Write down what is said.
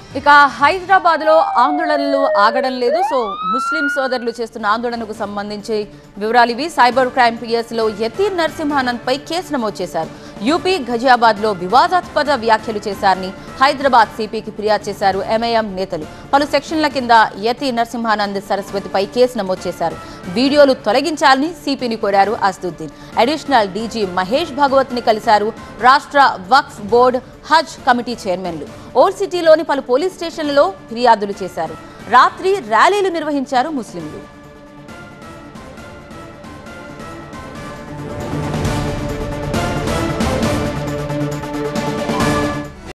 ఇక హైదరాబాద్ లో ఆందోళనలు ఆగడం లేదు సో ముస్లిం సోదరులు చేస్తున్న ఆందోళనకు సంబంధించి వివరాలు ఇవి సైబర్ క్రైమ్ పిఎస్ లో యతీన్ నరసింహానంద్ పై కేసు నమోదు చేశారు యూపీ ఘజియాబాద్ లో వివాదాస్పద వ్యాఖ్యలు చేశారని హైదరాబాద్ సిపికి ఫిర్యాదు చేశారు ఎంఐఎం నేతలు పలు సెక్షన్ల కింద యతి నరసింహానంద్ సరస్వతిపై కేసు నమోదు చేశారు వీడియోలు తొలగించాలని సిపిని కోరారు అసదుద్దీన్ అడిషనల్ డీజీ మహేష్ భగవత్ ని కలిశారు రాష్ట్ర వక్ఫ్ బోర్డు హజ్ కమిటీ చైర్మన్లు ఓల్డ్ సిటీలోని పలు పోలీస్ స్టేషన్లలో ఫిర్యాదులు చేశారు రాత్రి ర్యాలీలు నిర్వహించారు ముస్లింలు